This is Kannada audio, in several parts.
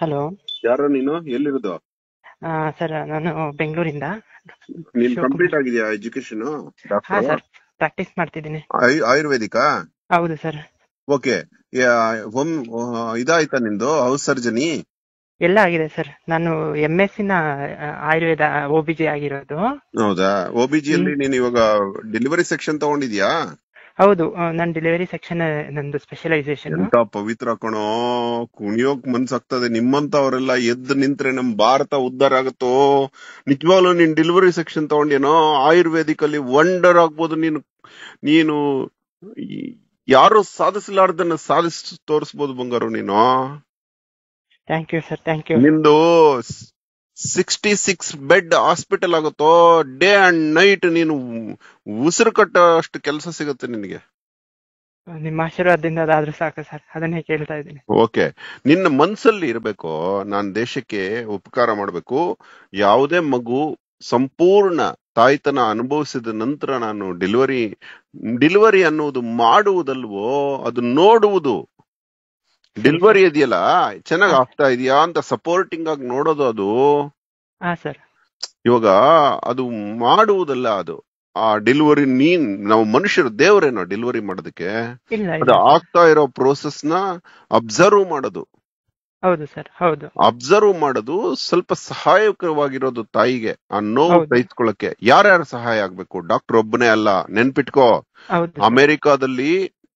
ಹಲೋ ಯಾರ ನೀನು ಎಲ್ಲಿರೋದು ಸರ್ ನಾನು ಬೆಂಗಳೂರಿಂದ ನೀನ್ ಶಿವಕುಮಾರ್. ಕಂಪ್ಲೀಟ್ ಆಗಿದ್ಯಾ ಎಜುಕೇಶನ್ ಹಾ ಸರ್ ಪ್ರಾಕ್ಟೀಸ್ ಮಾಡ್ತಿದ್ದೀನಿ ಆಯುರ್ವೇದಿಕಾ ಹೌದು ಸರ್ ಓಕೆ ಹೋಮ್ ಇದಾಯ್ತಾ ನಿಂದು ಹೌಸ್ ಸರ್ಜನಿ ಎಲ್ಲ ಆಗಿದೆ ಸರ್ ನಾನು ಎಂ ಎಸ್ ನ ಆಯುರ್ವೇದ ಒ ಬಿ ಜಿ ಆಗಿರೋದು ಹೌದಾ ಒಬಿಜಿ ಅಲ್ಲಿ ನೀನ್ ಇವಾಗ ಡೆಲಿವರಿ ಸೆಕ್ಷನ್ ತಗೊಂಡಿದ್ಯಾ ಹೌದು ನನ್ನ ಡೆಲಿವರಿ ಸೆಕ್ಷನ್ ನಂದು ಸ್ಪೆಷಲೈಸೇಷನ್ ಎಂತ ಪವಿತ್ರ ಕಣೋ ಕುಣಿಯೋಕ್ ಮನ್ಸಾಗ್ತದೆ ನಿಮ್ಮಂತವರೆಲ್ಲ ಎದ್ದು ನಿಂತ್ರೆ ನಮ್ ಭಾರತ ಉದ್ಧಾರ ಆಗುತ್ತೋ ನಿಜವಾಗ್ಲೂ ನೀನ್ ಡೆಲಿವರಿ ಸೆಕ್ಷನ್ ತಗೊಂಡೇನೋ ಆಯುರ್ವೇದಿಕ್ ಅಲ್ಲಿ ವಂಡರ್ ಆಗ್ಬೋದು ನೀನು ನೀನು ಈ- ಯಾರು ಸಾಧಿಸಲಾರ್ದನ್ನ ಸಾಧಿಸ್ ತೋರಿಸ್ಬೋದು ಬಂಗಾರು ನೀನು thank you sir thank you ನಿಂದು ಸಿಕ್ಸ್ಟಿ ಸಿಕ್ಸ್ ಬೆಡ್ ಹಾಸ್ಪಿಟಲ್ ಆಗುತ್ತೋ ಡೇ ಅಂಡ್ ನೈಟ್ ನೀನು ಉಸಿರು ಕಟ್ಟೋ ಅಷ್ಟು ಕೆಲಸ ಸಿಗುತ್ತೆ ನಿನಗೆ ನಿಮ್ಮ ಆಶೀರ್ವಾದದಿಂದ ಅದಾದ್ರೂ ಸಾಕು ಸರ್ ಅದನ್ನೇ ಕೇಳ್ತಾ ಇದ್ದೀನಿ ಓಕೆ ನಿನ್ನ ಮನ್ಸಲ್ಲಿ ಇರಬೇಕು ನಾನ್ ದೇಶಕ್ಕೆ ಉಪಕಾರ ಮಾಡಬೇಕು ಯಾವುದೇ ಮಗು ಸಂಪೂರ್ಣ ತಾಯ್ತನ ಅನುಭವಿಸಿದ ನಂತರ ನಾನು ಡೆಲಿವರಿ ಡೆಲಿವರಿ ಅನ್ನುವುದು ಮಾಡುವುದಲ್ವೋ ಅದು ನೋಡುವುದು ಡೆಲಿವರಿ ಇದೆಯಲ್ಲ ಚೆನ್ನಾಗ್ ಆಗ್ತಾ ಇದೆಯಾ ಅಂತ ಸಪೋರ್ಟಿಂಗ್ ಆಗಿ ನೋಡೋದು ಅದು ಹಾ ಸರ್ ಇವಾಗ ಅದು ಮಾಡುವುದಲ್ಲ ಅದು ಆ ಡೆಲಿವರಿ ನೀನ್ ನಾವು ಮನುಷ್ಯರು ದೇವರೇನೋ ಡೆಲಿವರಿ ಮಾಡೋದಕ್ಕೆ ಇಲ್ಲ ಅದು ಇಲ್ಲ ಆಗ್ತಾ ಇರೋ ಪ್ರೋಸೆಸ್ ನ ಅಬ್ಸರ್ವ್ ಮಾಡೋದು ಹೌದು ಸರ್ ಹೌದು ಅಬ್ಸರ್ವ್ ಮಾಡೋದು ಸ್ವಲ್ಪ ಸಹಾಯಕವಾಗಿರೋದು ತಾಯಿಗೆ ಆ ನೋವು ಹೌದು. ಸಹಿಸ್ಕೊಳ್ಳಕ್ಕೆ ಯಾರ್ಯಾರು ಸಹಾಯ ಆಗ್ಬೇಕು ಡಾಕ್ಟರ್ ಒಬ್ಬನೇ ಅಲ್ಲ ನೆನ್ಪಿಟ್ಕೋ ಹೌದು sir. ಅಮೆರಿಕಾದಲ್ಲಿ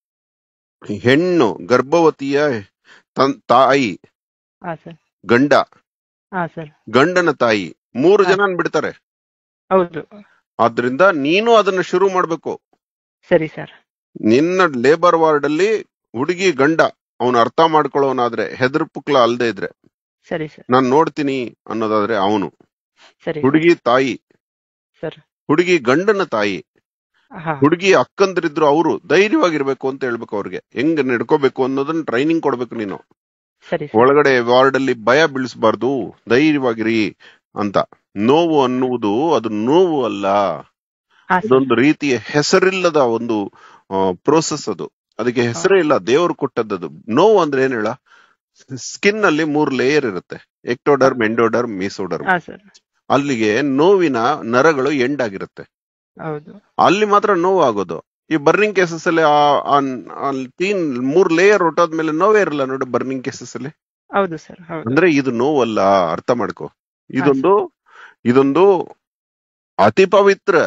ಹೆಣ್ಣು ಗರ್ಭವತಿಯ ತನ್- ತಾಯಿ ಹಾ ಸರ್ ಗಂಡ ಹಾ ಸರ್ ಗಂಡನ ತಾಯಿ ಮೂರು ಹಾ. ಜನ ಬಿಡ್ತಾರೆ ಹೌದು ಆದ್ರಿಂದ ನೀನು ಅದನ್ನ ಶುರು ಮಾಡ್ಬೇಕು ಸರಿ ಸರ್ ನಿನ್ನ ಲೇಬರ್ ವಾರ್ಡ್ ಅಲ್ಲಿ ಹುಡುಗಿ ಗಂಡ ಅವನು ಅರ್ಥ ಮಾಡ್ಕೊಳ್ಳೋನಾದ್ರೆ ಹೆದರ್ ಪುಕ್ಲ ಅಲ್ದೇ ಇದ್ರೆ ಸರಿ ಸರ್ ನಾನ್ ನೋಡ್ತೀನಿ ಅನ್ನೋದಾದ್ರೆ ಅವನು ಸರಿ ಹುಡುಗಿ ತಾಯಿ ಸರ್ ಹುಡುಗಿ ಗಂಡನ ತಾಯಿ ಹಾ ಹುಡುಗಿ ಅಕ್ಕಂದ್ರಿದ್ರು ಅವರು ಧೈರ್ಯವಾಗಿರ್ಬೇಕು ಅಂತ ಹೇಳ್ಬೇಕು ಅವ್ರಿಗೆ ಹೆಂಗ್ ನಡ್ಕೋಬೇಕು ಅನ್ನೋದನ್ನ ಟ್ರೈನಿಂಗ್ ಕೊಡ್ಬೇಕು ನೀನು ಸರಿ ಸರ್ ಒಳಗಡೆ ವಾರ್ಡ್ ಅಲ್ಲಿ ಭಯ ಬೀಳಿಸಬಾರ್ದು ಧೈರ್ಯವಾಗಿರಿ ಅಂತ ನೋವು ಅನ್ನುವುದು ಅದು ನೋವು ಅಲ್ಲ ಹಾ ಸರ್ ಅದೊಂದು ರೀತಿಯ ಹೆಸರಿಲ್ಲದ ಒಂದು ಪ್ರೋಸೆಸ್ ಅದು ಅದಕ್ಕೆ ಹೆಸರೇ ಇಲ್ಲ ದೇವರು ಕೊಟ್ಟದ್ದು ನೋವು ಅಂದ್ರೆ ಏನ್ ಹೇಳ ಸ್ಕಿನ್ ಅಲ್ಲಿ ಮೂರ್ ಲೇಯರ್ ಇರುತ್ತೆ ಎಕ್ಟೋಡರ್ಮ್ ಎಂಡೋಡರ್ಮ್ ಮೀಸೋಡರ್ಮ್ ಹಾ ಸರ್ ಅಲ್ಲಿಗೆ ನೋವಿನ ನರಗಳು ಎಂಡ್ ಆಗಿರುತ್ತೆ ಹೌದು ಅಲ್ಲಿ ಮಾತ್ರ ನೋವು ಆಗೋದು ಈ ಬರ್ನಿಂಗ್ ಕೇಸಸ್ ಅಲ್ಲಿ ಆ- ಆ- ಆ ತೀನ್ ಮೂರ್ ಲೇಯರ್ ಹೊಟ್ಟೋದ್ಮೇಲೆ ನೋವೇ ಇರಲ್ಲ ನೋಡಿ ಬರ್ನಿಂಗ್ ಕೇಸಸ್ ಅಲ್ಲಿ ಹೌದು ಸರ್ ಹೌದು ಅಂದ್ರೆ ಇದು ನೋವಲ್ಲ ಅರ್ಥ ಮಾಡ್ಕೋ ಇದೊಂದು ಇದೊಂದು ಅತಿ ಪವಿತ್ರ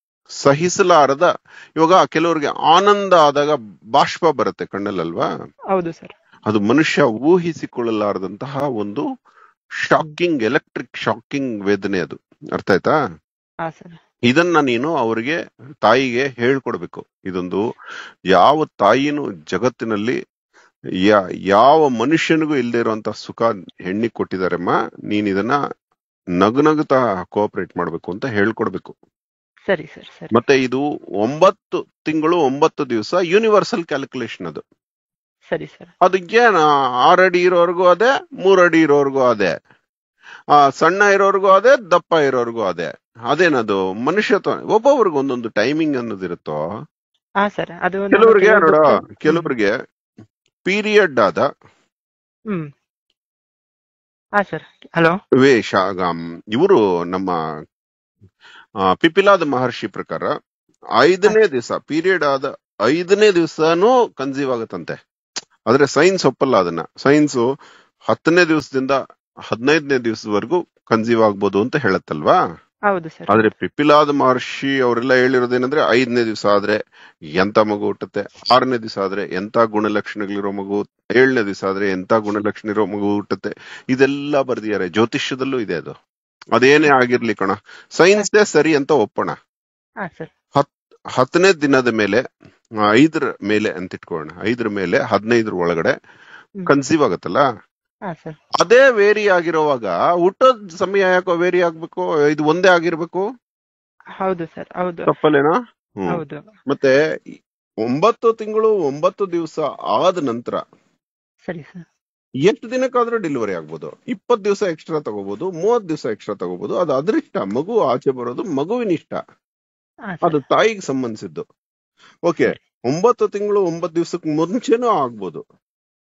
ಸಹಿಸಲಾರದ ಇವಾಗ ಕೆಲವರಿಗೆ ಆನಂದ ಆದಾಗ ಬಾಷ್ಪ ಬರುತ್ತೆ ಕಣ್ಣಲ್ಲಲ್ವಾ ಹೌದು ಸರ್ ಅದು ಮನುಷ್ಯ ಊಹಿಸಿಕೊಳ್ಳಲಾರದಂತಹ ಒಂದು ಶಾಕಿಂಗ್ ಎಲೆಕ್ಟ್ರಿಕ್ ಶಾಕಿಂಗ್ ವೇದನೆ ಅದು ಅರ್ಥ ಆಯ್ತಾ ಹಾ ಸರ್ ಇದನ್ನ ನೀನು ಅವರಿಗೆ ತಾಯಿಗೆ ಹೇಳ್ಕೊಡ್ಬೇಕು ಇದೊಂದು ಯಾವ ತಾಯಿನೂ ಜಗತ್ತಿನಲ್ಲಿ ಯಾ- ಯಾವ ಮನುಷ್ಯನಿಗೂ ಇಲ್ಲದೆ ಇರುವಂತ ಸುಖ ಹೆಣ್ಣಿಗೆ ಕೊಟ್ಟಿದಾರಮ್ಮ ನೀನ್ ಇದನ್ನ ನಗುನಗುತ್ತಾ ಕೋಆಪರೇಟ್ ಮಾಡ್ಬೇಕು ಅಂತ ಹೇಳ್ಕೊಡ್ಬೇಕು ಸರಿ ಸರ್ ಸರಿ ಮತ್ತೆ ಇದು ಒಂಬತ್ತು ತಿಂಗಳು ಒಂಬತ್ತು ದಿವಸ ಯೂನಿವರ್ಸಲ್ ಕ್ಯಾಲ್ಕುಲೇಷನ್ ಅದು ಸರಿ ಸರ್ ಅದಕ್ಕೆ ಆರ್ ಅಡಿ ಇರೋರ್ಗೂ ಅದೇ ಮೂರ್ ಅಡಿ ಇರೋರ್ಗೂ ಅದೇ ಆ ಸಣ್ಣ ಇರೋರ್ಗೂ ಅದೇ ದಪ್ಪ ಇರೋರ್ಗೂ ಅದೇ ಅದೇನದು ಮನುಷ್ಯತ್ವ ಒಬ್ಬೊಬ್ರಿಗೆ ಒಂದೊಂದು ಟೈಮಿಂಗ್ ಅನ್ನೋದು ಇರುತ್ತೋ ಹಾ ಸರ್ ಅದು ನಾನು ಕೆಲವ್ರಿಗೆ ನೋಡ ಕೆಲವೊಂದು- ಕೆಲವ್ರಿಗೆ ಪೀರಿಯಡ್ ಆದ ಹ್ಮ್ ಹಾ ಸರ್ ಹಲೋ ವೇಷ ಇವರು ನಮ್ಮ ಆ, ಪಿಪಿಲಾದ ಮಹರ್ಷಿ ಪ್ರಕಾರ ಐದನೇ ದಿವಸ ಪೀರಿಯಡ್ ಆದ ಐದನೇ ದಿವಸನೂ ಕನ್ಸೀವ್ ಆಗತ್ತಂತೆ ಆದ್ರೆ ಸೈನ್ಸ್ ಒಪ್ಪಲ್ಲ ಅದನ್ನ ಸೈನ್ಸ್ ಹತ್ತನೇ ದಿವಸದಿಂದ ಹದಿನೈದನೇ ದಿವಸದವರೆಗೂ ಕನ್ಸೀವ್ ಆಗ್ಬೋದು ಅಂತ ಹೇಳತ್ತಲ್ವಾ ಹೌದು ಸರ್ ಆದ್ರೆ ಪಿಪಿಲಾದ ಮಹರ್ಷಿ ಅವರೆಲ್ಲ ಹೇಳಿರೋದೇನಂದ್ರೆ ಐದನೇ ದಿವಸ ಆದ್ರೆ ಎಂತ ಮಗು ಹುಟ್ಟುತ್ತೆ ಆರನೇ ದಿವಸ ಆದ್ರೆ ಎಂತ ಗುಣಲಕ್ಷಣಗಳಿರೋ ಮಗು ಏಳನೇ ದಿವಸ ಆದ್ರೆ ಎಂತ ಗುಣಲಕ್ಷಣ ಇರೋ ಮಗು ಹುಟ್ಟುತ್ತೆ ಇದೆಲ್ಲ ಬರ್ದಿದ್ದಾರೆ ಜ್ಯೋತಿಷ್ಯದಲ್ಲೂ ಇದೆ ಅದು ಅದೇನೇ ಆಗಿರ್ಲಿ ಕಣ ಸೈನ್ಸೇ ಸರಿ ಅಂತ ಒಪ್ಪೋಣ ಹಾ ಸರ್ ಹತ್ತನೇ ದಿನದ ಮೇಲೆ ಆ, ಐದರ ಮೇಲೆ ಅಂತ ಇಟ್ಕೊಳ್ಳೋಣ ಐದರ ಮೇಲೆ ಹದಿನೈದರ ಒಳಗಡೆ ಹ್ಮ್. ಕನ್ಸೀವ್ ಆಗತ್ತಲ್ಲ ಹಾ ಸರ್ ಅದೇ ವೇರಿ ಆಗಿರುವಾಗ ಹುಟ್ಟೋದ್ ಸಮಯ ಯಾಕೋ ವೇರಿ ಆಗ್ಬೇಕು ಇದು ಒಂದೇ ಆಗಿರ್ಬೇಕು ಹೌದು ಸರ್ ಹೌದು ತಪ್ಪಲ್ಲೇನಾ ಹ್ಮ್ ಹೌದು ಮತ್ತೆ ಈ ಒಂಬತ್ತು ತಿಂಗಳು ಒಂಬತ್ತು ದಿವಸ ಆದ ನಂತರ ಸರಿ ಸರ್ ಎಷ್ಟು ದಿನಕ್ಕಾದ್ರೂ ಡೆಲಿವರಿ ಆಗ್ಬೋದು ಇಪ್ಪತ್ ದಿವಸ ಎಕ್ಸ್ಟ್ರಾ ತಗೋಬಹುದು ಮೂವತ್ ದಿವಸ ಎಕ್ಸ್ಟ್ರಾ ತಗೋಬಹುದು ಅದು ಅದೃಷ್ಟ ಮಗು ಆಚೆ ಬರೋದು ಮಗುವಿನ ಇಷ್ಟ ಹಾ ಅದು ಸರ್ ತಾಯಿಗೆ ಸಂಬಂಧಿಸಿದ್ದು ಓಕೆ ಒಂಬತ್ತು ತಿಂಗಳು ಒಂಬತ್ತು ದಿವಸಕ್ಕೆ ಮುಂಚೆನೂ ಆಗ್ಬೋದು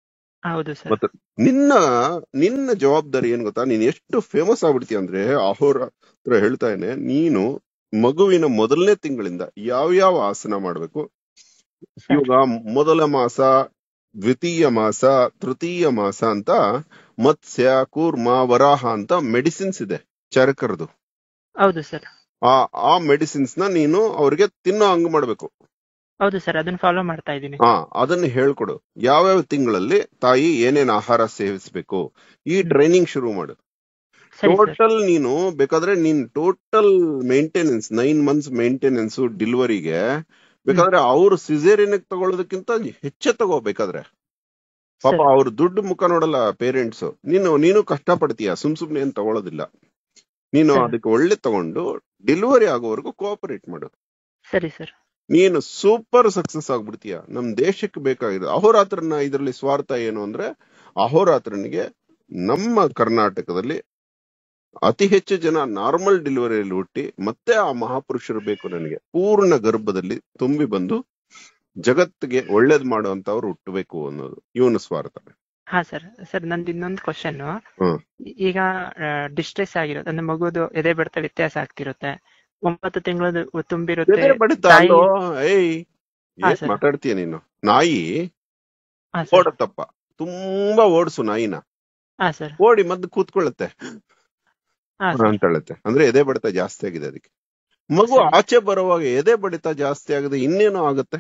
ಹೌದು ಸರ್ ಮತ್ತೆ ನಿನ್ನ ನಿನ್ನ ಜವಾಬ್ದಾರಿ ಏನ್ ಗೊತ್ತಾ ನೀನ್ ಎಷ್ಟು ಫೇಮಸ್ ಆಗ್ಬಿಡ್ತೀಯ ಅಂದ್ರೆ ಅಹೋರ ಹತ್ರ ಹೇಳ್ತಾ ಇದ್ದೇನೆ ನೀನು ಮಗುವಿನ ಮೊದಲನೇ ತಿಂಗಳಿಂದ ಯಾವ್ಯಾವ ಆಸನ ಮಾಡ್ಬೇಕು ಇವಾಗ ಮೊದಲ ಮಾಸ ದ್ವಿತೀಯ ಮಾಸ ತೃತೀಯ ಮಾಸ ಅಂತ ಮತ್ಸ್ಯ ಕೂರ್ಮ ವರಾಹ ಅಂತ ಮೆಡಿಸಿನ್ಸ್ ಇದೆ ಚರಕರದು ಹೌದು ಸರ್ ಆ ಆ ಮೆಡಿಸಿನ್ಸ್ ನ ನೀನು ಅವ್ರಿಗೆ ತಿನ್ನೋ ಹಂಗ್ ಮಾಡ್ಬೇಕು ಹೌದು ಸರ್ ಅದನ್ನ ಫಾಲೋ ಮಾಡ್ತಾ ಇದ್ದೀನಿ ಹಾ ಅದನ್ನ ಹೇಳ್ಕೊಡು ಯಾವ್ಯಾವ ತಿಂಗಳಲ್ಲಿ ತಾಯಿ ಏನೇನ್ ಆಹಾರ ಸೇವಿಸ್ಬೇಕು ಈ ಟ್ರೈನಿಂಗ್ ಶುರು ಮಾಡು ಸರಿ ಸರ್ ಟೋಟಲ್ ನೀನು ಬೇಕಾದ್ರೆ ನೀನ್ total maintenance nine months maintenance ಡಿಲಿವರಿಗೆ ಬೇಕಾದ್ರೆ ಅವ್ರು ಸಿಸೇರಿಯನ್ ತಗೊಳ್ಳೋದಕ್ಕಿಂತ ಹೆಚ್ಚೆ ತಗೋ ಬೇಕಾದ್ರೆ ಪಾಪ ಸರಿ. ಅವ್ರ ದುಡ್ಡು ಮುಖ ನೋಡಲ್ಲ ಪೇರೆಂಟ್ಸ್ ನೀನು ನೀನು ಕಷ್ಟ ಪಡ್ತೀಯ ಸುಮ್ ಸುಮ್ನೆ ಏನ್ ತಗೊಳ್ಳೋದಿಲ್ಲ ನೀನು ಸರಿ. ಅದಕ್ಕೆ ಒಳ್ಳೆ ತಗೊಂಡು ಡೆಲಿವರಿ ಆಗೋವರೆಗೂ ಕೋಆಪರೇಟ್ ಮಾಡು ಸರಿ ಸರ್ ನೀನು ಸೂಪರ್ ಸಕ್ಸಸ್ ಆಗ್ಬಿಡ್ತೀಯ ನಮ್ ದೇಶಕ್ಕೆ ಬೇಕಾಗಿದೆ ಅಹೋರಾತ್ರನ ಇದರಲ್ಲಿ ಸ್ವಾರ್ಥ ಏನು ಅಂದ್ರೆ ಅಹೋರಾತ್ರನಿಗೆ ನಮ್ಮ ಕರ್ನಾಟಕದಲ್ಲಿ ಅತಿ ಹೆಚ್ಚು ಜನ ನಾರ್ಮಲ್ ಡೆಲಿವರಿಯಲ್ಲಿ ಹುಟ್ಟಿ ಮತ್ತೆ ಆ ಮಹಾಪುರುಷರು ಬೇಕು ನನಗೆ ಪೂರ್ಣ ಗರ್ಭದಲ್ಲಿ ತುಂಬಿ ಬಂದು ಜಗತ್ತಿಗೆ ಒಳ್ಳೇದ್ ಮಾಡುವಂತವ್ರು ಹುಟ್ಟಬೇಕು ಅನ್ನೋದು ಇವನ ಸ್ವಾರ್ಥ ಹಾ ಸರ್ ಸರ್ ನಂದು ಇನ್ನೊಂದು ಕ್ವಶನ್ ಹ್ಮ್. ಈಗ ಡಿಸ್ಟ್ರೆಸ್ ಆಗಿರುತ್ತೆ ಅಂದ್ರೆ ಮಗುದು ಎದೆ ಬಡಿತ ವ್ಯತ್ಯಾಸ ಆಗ್ತಿರುತ್ತೆ ಒಂಬತ್ತು ತಿಂಗಳದು ತುಂಬಿರುತ್ತೆ ಎದೆ ಬಡಿತ ತಾಯಿ- ಅಲ್ಲೋ ಏಯ್ ಹಾ, ಏನ್ ಸರ್. ಮಾತಾಡ್ತೀಯ ನೀನು ನಾಯಿ ಹಾ ಸರ್ ಓಡತ್ತಪ್ಪ ತುಂಬಾ ಓಡಿಸು ನಾಯಿನ ಹಾ ಸರ್ ಓಡಿ ಮದ್ದು ಕೂತ್ಕೊಳ್ಳುತ್ತೆ ಹಾ ಸರ್ ಅಂತ ಹೇಳುತ್ತೆ ಅಂದ್ರೆ ಎದೆ ಬಡಿತ ಜಾಸ್ತಿ ಆಗಿದೆ ಅದಕ್ಕೆ ಮಗು ಸರಿ. ಆಚೆ ಬರುವಾಗ ಎದೆ ಬಡಿತ ಜಾಸ್ತಿ ಆಗದೆ ಇನ್ನೇನು ಆಗುತ್ತೆ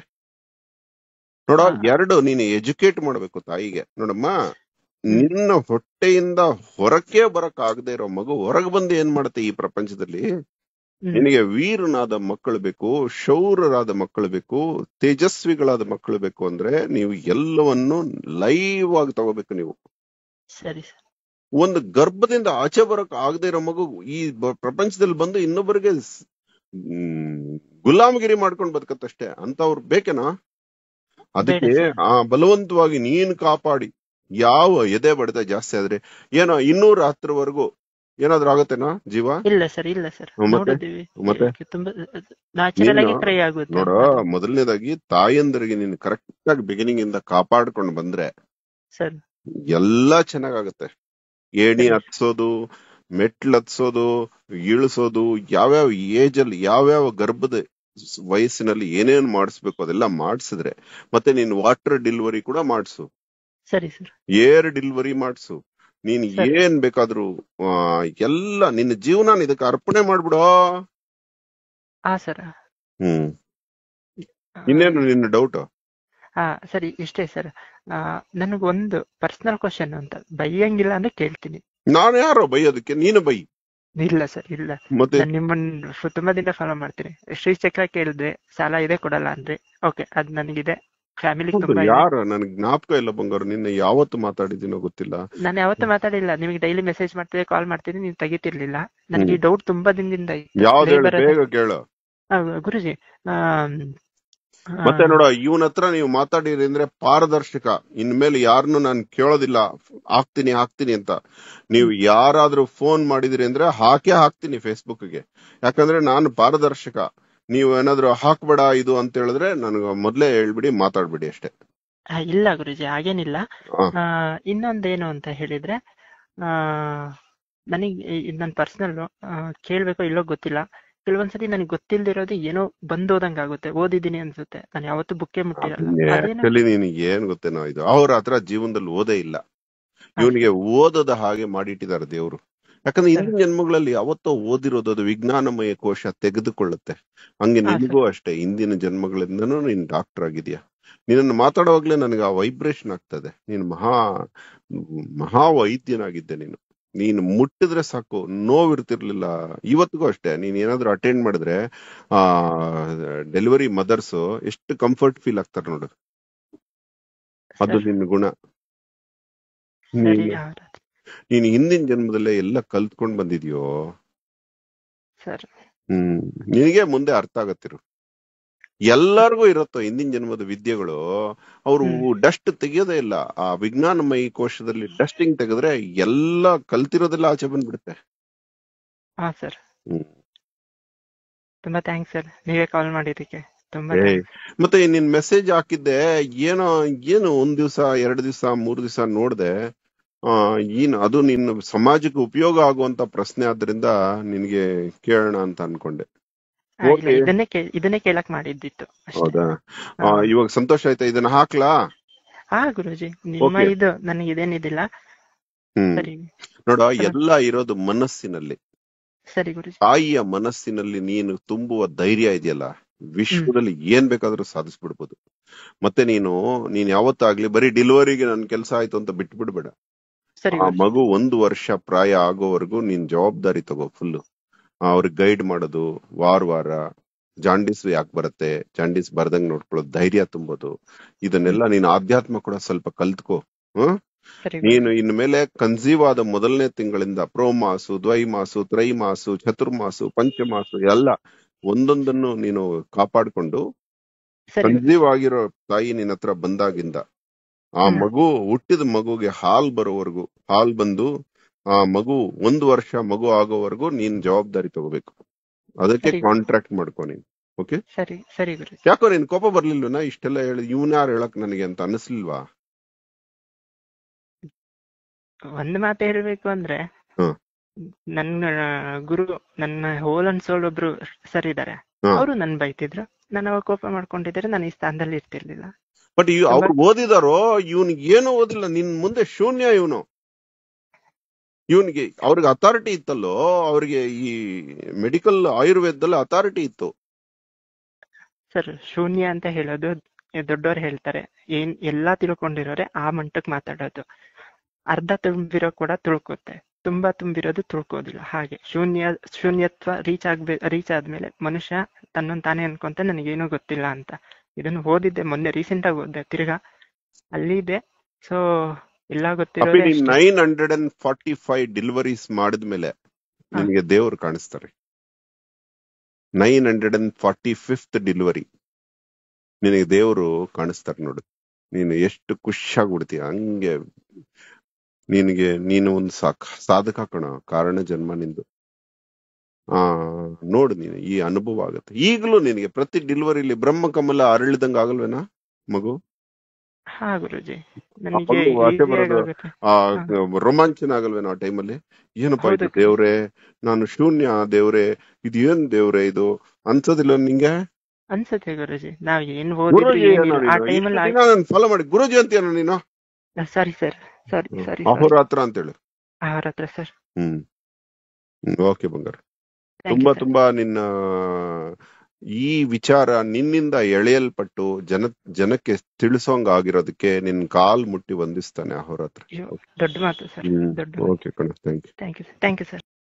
ನೋಡ ಹಾ. ಎರಡು ನೀನು ಎಜುಕೇಟ್ ಮಾಡ್ಬೇಕು ತಾಯಿಗೆ ನೋಡಮ್ಮ ನಿನ್ನ ಹೊಟ್ಟೆಯಿಂದ ಹೊರಕ್ಕೆ ಬರಕ್ ಆಗದೆ ಇರೋ ಮಗು ಹೊರಗೆ ಬಂದು ಏನ್ ಮಾಡುತ್ತೆ ಈ ಪ್ರಪಂಚದಲ್ಲಿ ಹ್ಮ್. ನಿನಗೆ ವೀರನಾದ ಮಕ್ಕಳು ಬೇಕು ಶೌರ್ಯರಾದ ಮಕ್ಕಳು ಬೇಕು ತೇಜಸ್ವಿಗಳಾದ ಮಕ್ಕಳು ಬೇಕು ಅಂದ್ರೆ ನೀವು ಎಲ್ಲವನ್ನು ಲೈವ್ ಆಗಿ ತಗೋಬೇಕು ನೀವು ಸರಿ ಸರ್ ಒಂದು ಗರ್ಭದಿಂದ ಆಚೆ ಬರಕ್ ಆಗದೆ ಇರೋ ಮಗು ಈ ಬ- ಪ್ರಪಂಚದಲ್ಲಿ ಬಂದು ಇನ್ನೊಬ್ಬರಿಗೆ ಸ್- ಮ್, ಗುಲಾಮಗಿರಿ ಮಾಡ್ಕೊಂಡು ಬದುಕತ್ತಷ್ಟೇ ಅಂತವ್ರು ಬೇಕೇನಾ ಅದಕ್ಕೆ ಬೇಡ ಸರ್. ಆ ಬಲವಂತವಾಗಿ ನೀನ್ ಕಾಪಾಡಿ ಯಾವ ಎದೆ ಬಡಿತ ಜಾಸ್ತಿ ಆದ್ರೆ ಏನೋ ಇನ್ನೂರ ಹತ್ತರವರೆಗೂ ಏನಾದ್ರೂ ಆಗತ್ತೇನಾ ಜೀವ ಇಲ್ಲ ಸರ್ ಇಲ್ಲ ಸರ್ ಹ್ಮ್, ಮತ್ತೆ? ನೋಡಿದೀವಿ ಮತ್ತೆ? ಇದಕ್ಕೆ ತುಂಬಾ ನ್ಯಾಚುರಲ್ ಆಗಿ ನೀನು ಟ್ರೈ ಆಗುತ್ತೆ ನೋಡ ಮೊದಲನೇದಾಗಿ ತಾಯಂದರಿಗೆ ನೀನು ಕರೆಕ್ಟ್ ಆಗಿ ಬಿಗಿನಿಂಗ್ ಇಂದ ಕಾಪಾಡ್ಕೊಂಡು ಬಂದ್ರೆ ಸರ್ ಎಲ್ಲಾ ಚೆನ್ನಾಗಾಗತ್ತೆ ಏಣಿ ಸರಿ. ಹತ್ಸೋದು ಮೆಟ್ಲು ಹತ್ಸೋದು ಇಳಿಸೋದು ಯಾವ್ಯಾವ ಏಜ್ ಅಲ್ಲಿ ಯಾವ್ಯಾವ ಗರ್ಭದ ಸ್- ವಯಸ್ಸಿನಲ್ಲಿ ಏನೇನ್ ಮಾಡಿಸ್ಬೇಕು ಅದೆಲ್ಲ ಮಾಡಿಸಿದ್ರೆ ಮತ್ತೆ ನೀನು ವಾಟರ್ ಡೆಲಿವರಿ ಕೂಡ ಮಾಡಿಸು ಸರಿ ಸರ್ ಏರ್ ಡೆಲಿವರಿ ಮಾಡಿಸು ನೀನ್ ಸರಿ. ಏನ್ ಬೇಕಾದ್ರೂ ಆ, ಎಲ್ಲ ನಿನ್ನ ಜೀವನ ಇದಕ್ಕೆ ಅರ್ಪಣೆ ಮಾಡ್ಬಿಡೋ ಹಾ ಸರ್ ಹ್ಮ್ ಇನ್ನೇನು ನಿನ್ನ ಡೌಟ್ ಹಾ ಸರಿ ಇಷ್ಟೇ ಸರ್ ನನಗೊಂದು ಪರ್ಸನಲ್ ಕ್ವಶನ್ ಅಂತ ಬೈಯಂಗಿಲ್ಲ ಅಂದ್ರೆ ಕೇಳ್ತೀನಿ ನಾನು ಯಾರೋ ಬೈಯೋದಕ್ಕೆ ನೀನು ಬೈ ಇಲ್ಲ ಸರ್ ಇಲ್ಲ ಮತ್ತೆ ನಾನು ನಿಮ್ಮನ್ನ ಫು- ತುಂಬಾ ದಿನ ಫಾಲೋ ಮಾಡ್ತೀನಿ ಶ್ರೀಚಕ್ರ ಕೇಳಿದ್ರೆ ಸಾಲ ಇದೆ ಕೊಡಲ್ಲ ಅಂದ್ರೆ ಓಕೆ ಅದ್ ನನಗಿದೆ ಫ್ಯಾಮಿಲಿ ಹೌದು, ತುಂಬಾ ಇದೆ ಯಾರು ನನಗ್ ಜ್ಞಾಪಕ ಇಲ್ಲ ಬಂಗಾರು ನಿನ್ನೆ ಯಾವತ್ತು ಮಾತಾಡಿದ್ದೀನೋ ಗೊತ್ತಿಲ್ಲ ನಾನು ಯಾವತ್ತೂ ಮಾತಾಡಿಲ್ಲ ನಿಮಗೆ ಡೈಲಿ ಮೆಸೇಜ್ ಮಾಡ್ತಿದ್ದೆ ಕಾಲ್ ಮಾಡ್ತಿದ್ದೆ ನೀವು ತೆಗಿತಿರ್ಲಿಲ್ಲ ನನಗೆ ಈ ಡೌಟ್ ತುಂಬಾ ದಿನದಿಂದ ಇತ್ತು. ಯಾವ್ದು ಹೇಳು labor ಬೇಗ ಕೇಳು ಆ, ಗುರುಜಿ ಆಮ್, ಆ, ಮತ್ತೆ ನೋಡ ಇವನ ಹತ್ರ ನೀವು ಮಾತಾಡಿರಿ ಅಂದ್ರೆ ಪಾರದರ್ಶಕ ಇನ್ಮೇಲೆ ಯಾರನ್ನು ನಾನು ಕೇಳೋದಿಲ್ಲ ಹಾಕ್ತೀನಿ ಹಾಕ್ತೀನಿ ಅಂತ ನೀವು ಯಾರಾದ್ರೂ ಫೋನ್ ಮಾಡಿದಿರಿ ಅಂದ್ರೆ ಹಾಕೇ ಹಾಕ್ತೀನಿ ಫೇಸ್ಬುಕ್ಗೆ ಯಾಕಂದ್ರೆ ನಾನು ಪಾರದರ್ಶಕ ನೀವು ಏನಾದ್ರು ಹಾಕ್ಬೇಡ ಇದು ಅಂತ ಹೇಳಿದ್ರೆ ನನಗೆ ಮೊದ್ಲೇ ಹೇಳ್ಬಿಡಿ ಮಾತಾಡ್ಬಿಡಿ ಅಷ್ಟೇ ಆ, ಇಲ್ಲ ಗುರುಜಿ ಹಾಗೇನಿಲ್ಲ ಹಾ. ಆ, ಇನ್ನೊಂದೇನು ಅಂತ ಹೇಳಿದ್ರೆ ಆ ನನಗೆ ಇದು ನನ್ನ ಪರ್ಸನಲ್ ಕೇಳ್ಬೇಕೋ ಇಲ್ಲೋ ಗೊತ್ತಿಲ್ಲ ಕೆಲವೊಂದ್ಸತಿ ನನಗೆ ಗೊತ್ತಿಲ್ದಿರೋದು ಏನೋ ಬಂದೋದಂಗ್ ಆಗುತ್ತೆ ಓದಿದ್ದೀನಿ ಅನ್ಸುತ್ತೆ ನಾನು ಯಾವತ್ತೂ ಬುಕ್ಕೇ ಮುಟ್ಟಿರಲ್ಲ ಅದೇನೋ ಆಕ್ಚುಲಿ ನೀನು ಏನ್ ಗೊತ್ತೇನೋ ಇದು ಅವ್ರ ಹತ್ರ ಜೀವನದಲ್ಲಿ ಓದೇ ಇಲ್ಲ ಇವನಿಗೆ ಓದದ ಹಾಗೆ ಮಾಡಿಟ್ಟಿದ್ದಾರೆ ದೇವ್ರು ಯಾಕಂದ್ರೆ ಹಿಂದಿನ ಜನ್ಮಗಳಲ್ಲಿ ಯಾವತ್ತೋ ಓದಿರೋದು ಅದು ವಿಜ್ಞಾನಮಯ ಕೋಶ ತೆಗೆದುಕೊಳ್ಳುತ್ತೆ ಹಂಗೆ ಹಾ, ನಿನಗೂ ಅಷ್ಟೇ ಹಿಂದಿನ ಜನ್ಮಗಳಿಂದನೂ ನೀನ್ ಡಾಕ್ಟರ್ ಆಗಿದ್ಯಾ ನಿನ್ನನ್ನು ಮಾತಾಡುವಾಗ್ಲೇ ನನಗೆ ಆ ವೈಬ್ರೇಷನ್ ಆಗ್ತದೆ ನೀನು ಮಹಾ ಮಹಾ ವೈದ್ಯನಾಗಿದ್ದೆ ನೀನು ನೀನು ಮುಟ್ಟಿದ್ರೆ ಸಾಕು ನೋವಿರ್ತಿರ್ಲಿಲ್ಲ ಇವತ್ತಿಗೂ ಅಷ್ಟೇ ನೀನ್ ಏನಾದ್ರೂ ಅಟೆಂಡ್ ಮಾಡಿದ್ರೆ ಆ ಡೆಲಿವರಿ ಮದರ್ಸ್ ಎಷ್ಟು ಕಂಫರ್ಟ್ ಫೀಲ್ ಆಗ್ತಾರೆ ನೋಡು ಅದು ಸರ್, ನಿನ್ನ ಗುಣ ಸರಿ ನೀನು ಹೌದಾ ನೀನು ಹಿಂದಿನ ಜನ್ಮದಲ್ಲೇ ಎಲ್ಲ ಕಲ್ತ್ಕೊಂಡ್ ಬಂದಿದ್ಯೋ ಸರ್ ಹ್ಮ್ ನಿನಗೆ ಮುಂದೆ ಅರ್ಥ ಆಗತ್ತಿರು ಎಲ್ಲರಿಗೂ ಇರುತ್ತೋ ಹಿಂದಿನ ಜನ್ಮದ ವಿದ್ಯೆಗಳು ಅವರು ಹ್ಮ್. ಡಸ್ಟ್ ತೆಗಿಯೋದೇ ಇಲ್ಲ ಆ ವಿಜ್ಞಾನಮಯಿ ಕೋಶದಲ್ಲಿ ಡಸ್ಟಿಂಗ್ ತೆಗೆದ್ರೆ ಎಲ್ಲ ಕಲ್ತಿರೋದೆಲ್ಲ ಆಚೆ ಬಂದ್ಬಿಡುತ್ತೆ ಹಾ ಸರ್ ಹ್ಮ್ ತುಂಬಾ ಥ್ಯಾಂಕ್ಸ್ ಸರ್ ನೀವೇ ಕಾಲ್ ಮಾಡಿದ್ದಕ್ಕೆ ತುಂಬಾ ಏ ಥ್ಯಾಂಕ್ಸ್ ಮತ್ತೆ ನಿನ್ ಮೆಸೇಜ್ ಹಾಕಿದ್ದೆ ಏನೋ ಏನು ಒಂದ್ ದಿವ್ಸ ಎರಡ್ ದಿವ್ಸ ಮೂರ್ ದಿವ್ಸ ನೋಡ್ದೆ ಆ ಏನು ಅದು ನಿನ್ನ ಸಮಾಜಕ್ಕೆ ಉಪಯೋಗ ಆಗುವಂತ ಪ್ರಶ್ನೆ ಆದ್ರಿಂದ ನಿನ್ಗೆ ಕೇಳೋಣ ಅಂತ ಅನ್ಕೊಂಡೆ ಇಲ್ಲ ಓಕೆ ಇದನ್ನೇ ಕೇ ಇದನ್ನೇ ಕೇಳಕ್ ಮಾಡಿದ್ದಿತ್ತು ಅಷ್ಟೇ ಹೌದಾ ಆ, ಹಾ ಇವಾಗ ಸಂತೋಷ ಆಯ್ತಾ ಇದನ್ನ ಹಾಕ್ಲಾ ಹಾ ಗುರುಜಿ ನಿಮ್ಮ ಓಕೆ ಇದು ನನಗೆ ಇದೇನಿದಿಲ್ಲ ಹ್ಮ್ ಸರಿ ನೋಡ ಸರ್ ಎಲ್ಲ ಇರೋದು ಮನಸ್ಸಿನಲ್ಲಿ ಸರಿ ಗುರುಜಿ ತಾಯಿಯ ಮನಸ್ಸಿನಲ್ಲಿ ನೀನು ತುಂಬುವ ಧೈರ್ಯ ಇದೆಯಲ್ಲ ಹ್ಮ್ ವಿಶ್ವದಲ್ಲಿ ಏನ್ ಬೇಕಾದ್ರೂ ಸಾಧಿಸ್ಬಿಡ್ಬೋದು ಮತ್ತೆ ನೀನು ನೀನ್ ಯಾವತ್ತಾಗ್ಲಿ ಬರೀ ಡೆಲಿವರಿಗೆ ನನ್ ಕೆಲಸ ಆಯ್ತು ಅಂತ ಬಿಟ್ಬಿಡ್ಬೇಡ ಸರಿ ಆ ಗುರುಜಿ ಮಗು ಒಂದು ವರ್ಷ ಪ್ರಾಯ ಆಗೋವರೆಗೂ ನೀನ್ ಜವಾಬ್ದಾರಿ ತಗೋ ಫುಲ್ ಅವ್ರಿಗೆ ಗೈಡ್ ಮಾಡೋದು ವಾರ ವಾರ ಜಾಂಡೀಸ್ ಯಾಕೆ ಬರುತ್ತೆ ಜಾಂಡೀಸ್ ಬರ್ದಂಗ್ ನೋಡ್ಕೊಳ್ಳೋದು ಧೈರ್ಯ ತುಂಬೋದು ಹ್ಮ್ ಇದನ್ನೆಲ್ಲ ನೀನು ಆಧ್ಯಾತ್ಮ ಕೂಡ ಸ್ವಲ್ಪ ಕಲ್ತ್ಕೋ ಹ್ಮ್ ಸರಿ ನೀನು ಗುರುಜಿ ಇನ್ಮೇಲೆ ಕನ್ಸೀವ್ ಆದ ಮೊದಲನೇ ತಿಂಗಳಿಂದ ಪ್ರೋಮಾಸು ದ್ವೈಮಾಸು ತ್ರೈಮಾಸು ಚತುರ್ಮಾಸು ಪಂಚಮಾಸು ಎಲ್ಲ ಒಂದೊಂದನ್ನು ನೀನು ಕಾಪಾಡ್ಕೊಂಡು ಸರಿ ಗುರುಜಿ ಕನ್ಸೀವ್ ಆಗಿರೋ ತಾಯಿ ನಿನ್ನ ಹತ್ರ ಬಂದಾಗಿಂದ ಆ ಹ್ಮ್ ಮಗು ಹುಟ್ಟಿದ ಮಗುಗೆ ಹಾಲ್ ಬರೋವರೆಗೂ ಹಾಲ್ ಬಂದು ಆ ಮಗು ಒಂದು ವರ್ಷ ಮಗು ಆಗೋವರೆಗೂ ನೀನ್ ಜವಾಬ್ದಾರಿ ತಗೋಬೇಕು ಅದಕ್ಕೆ ಸರಿ ಗುರುಜಿ ಕಾಂಟ್ರಾಕ್ಟ್ ಮಾಡ್ಕೊ ನೀನ್ ಓಕೆ ಸರಿ ಸರಿ ಗುರುಜಿ ಯಾಕೋ ನಿನ್ ಕೋಪ ಬರ್ಲಿಲ್ವನಾ ಇಷ್ಟೆಲ್ಲ ಹೇಳಿ ಇವನ್ ಯಾರು ಹೇಳಕ್ ನನಗೆ ಅಂತ ಅನಿಸ್ಲಿಲ್ವಾ ಒಂದ್ ಮಾತು ಹೇಳ್ಬೇಕು ಅಂದ್ರೆ ಹ್ಮ್ ನನ್ನ ಗುರು ನನ್ನ ಹೋಲ್ ಅಂಡ್ ಸೋಲ್ ಒಬ್ರು ಸರ್ ಇದಾರೆ ಹ್ಮ್ ಅವರು ನನ್ ಬೈತಿದ್ರು ನಾನು ಅವಾಗ ಕೋಪ ಮಾಡ್ಕೊಂಡಿದ್ರೆ ನಾನು ಈ ಸ್ಥಾನದಲ್ಲಿ ಇರ್ತಿರ್ಲಿಲ್ಲ ಬಟ್ ತುಂಬಾ ಅವ್ರು ಓದಿದಾರೋ ಇವನಿಗೆ ಏನು ಓದಿಲ್ಲ ನಿನ್ ಮುಂದೆ ಶೂನ್ಯ ಇವನು ಇವನಿಗೆ ಅವ್ರಿಗೆ ಅಥಾರಿಟಿ ಇತ್ತಲ್ಲೋ ಅವ್ರಿಗೆ ಈ ಮೆಡಿಕಲ್ ಆಯುರ್ವೇದದಲ್ಲಿ ಅಥಾರಿಟಿ ಇತ್ತು ಸರ್ ಶೂನ್ಯ ಅಂತ ಹೇಳೋದು ದೊಡ್ಡವ್ರು ಹೇಳ್ತಾರೆ ಏನ್ ಎಲ್ಲಾ ತಿಳ್ಕೊಂಡಿರೋರೆ ಆ ಮಟ್ಟಕ್ಕೆ ಮಾತಾಡೋದು ಅರ್ಧ ತುಂಬಿರೋ ಕೂಡ ತುಳ್ಕುತ್ತೆ ತುಂಬಾ ತುಂಬಿರೋದು ತುಳ್ಕೋದಿಲ್ಲ ಹಾಗೆ ಶೂನ್ಯ ಶೂನ್ಯತ್ವ ರೀಚ್ ಆಗ್ಬೇ ರೀಚ್ ಆದ್ಮೇಲೆ ಮನುಷ್ಯ ತನ್ನನ್ ತಾನೇ ಅನ್ಕೊಂತ ನನಗೇನು ಗೊತ್ತಿಲ್ಲ ಅಂತ ಇದನ್ನು ಓದಿದ್ದೆ ಮೊನ್ನೆ ರೀಸೆಂಟ್ ಆಗಿ ಓದಿದೆ ತಿರ್ಗಾ ಅಲ್ಲಿ ಇದೆ ಸೊ ಎಲ್ಲಾ ಅಪ್ಪಿ ಗೊತ್ತಿರೋದೇ ನೀನ್ ಅಷ್ಟೇ nine hundred and forty five deliveries ಮಾಡಿದ್ಮೇಲೆ ಹಾ ನಿನಗೆ ದೇವ್ರು ಕಾಣಿಸ್ತಾರೆ nine hundred and forty fifth delivery ನಿನಗೆ ದೇವರು ಕಾಣಿಸ್ತಾರೆ ನೋಡು ನೀನು ಎಷ್ಟು ಖುಷಿಯಾಗ್ಬಿಡ್ತೀಯ ಹಂಗೆ ನಿನಗೆ ನೀನು ಒಂದು ಸಾಕ್ ಸಾಧಕ ಕಣ ಕಾರಣ ಜನ್ಮ ನಿಂದು ಆ ನೋಡು ನೀನು ಈ ಅನುಭವ ಆಗುತ್ತೆ ಈಗಲೂ ನಿನಗೆ ಪ್ರತಿ ಡೆಲಿವರಿಲಿ ಬ್ರಹ್ಮ ಕಮಲ ಅರಳಿದಂಗ ಆಗಲ್ವೇನಾ ಮಗು ಹಾ ಗುರುಜಿ ಆ ನನಗೆ ಮಗು ಆಚೆ ಈಸಿಯಾಗಿ ಬರೋದು ಆಗುತ್ತೆ ಆ ಹಾ ರೋಮಾಂಚನ ಆಗಲ್ವೇನೋ ಆ ಟೈಮಲ್ಲಿ ಏನಪ್ಪಾ ಹೌದು ಇದು ಗುರುಜಿ ದೇವ್ರೆ ನಾನು ಶೂನ್ಯ ದೇವ್ರೆ ಇದು ಏನ್ ದೇವ್ರೆ ಇದು ಅನ್ಸೋದಿಲ್ಲ ನಿಂಗೆ ಅನ್ಸುತ್ತೆ ಗುರುಜಿ ನಾವ್ ಏನ್ ಓದಿದ್ರು ಗುರುಜಿ ಏನಿಲ್ಲ ಏನೋ ಆ ನೀನು ಇಷ್ಟು ಟೈಮಲ್ಲಿ ದಿನ ನಾನು ಫಾಲೋ ಮಾಡಿ ಗುರುಜಿ ಅಂತೀಯನ ನೀನು ಸಾರಿ ಸರ್ ಸಾರಿ ಹ್ಮ್. ಸಾರಿ ಸಾರಿ ಅಹೋರಾತ್ರ ಅಂತೇಳಿ ಅವ್ರ ಹತ್ರ ಸರ್ ಹ್ಮ್ ಓಕೆ ಬಂಗಾರ ಥ್ಯಾಂಕ್ ತುಂಬಾ ಯು ಸರ್ ತುಂಬಾ ನಿನ್ನ ಈ ವಿಚಾರ ನಿನ್ನಿಂದ ಎಳೆಯಲ್ಪಟ್ಟು ಜನ ಜನಕ್ಕೆ ತಿಳಿಸೋಂಗ ಆಗಿರೋದಕ್ಕೆ ನಿನ್ ಕಾಲ್ ಮುಟ್ಟಿ ವಂದಿಸ್ತಾನೆ ಅಹೋರಾತ್ರ ಅಯ್ಯೋ ದೊಡ್ಡ ಮಾತು ಸರ್ ಹ್ಮ್ ದೊಡ್ಡ ಮಾತು ಓಕೆ ಕಣ thank you thank you sir thank you sir